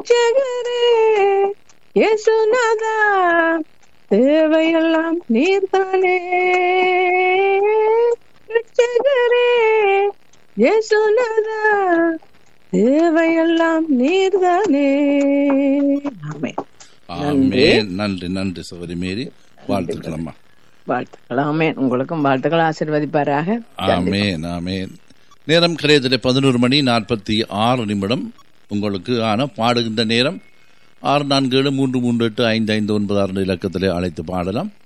ரட்சகரே இயேசுநாதா தேவையெல்லாம் நீர்தானே ரட்சகரே இயேசுநாதா தேவையெல்லாம் நீர்தானே ஆமே ஆமே நன்றி நன்றி சகோதரி மேரி வாழ்த்துக்கள் அம்மா வாழ்த்துக்கள் ஆமேன் உங்களுக்கும் வாழ்த்துக்கள் ஆசிர்வதிப்பாராக ஆமேன் ஆமேன் நேரம் கிரயத்திலே பதினோரு மணி நாற்பத்தி ஆறு நிமிடம் உங்களுக்கு ஆன பாடுகின்ற நேரம் ஆறு நான்கு ஏழு மூன்று மூன்று எட்டு ஐந்து ஐந்து ஒன்பது ஆறு இலக்கத்திலே அழைத்து பாடலாம்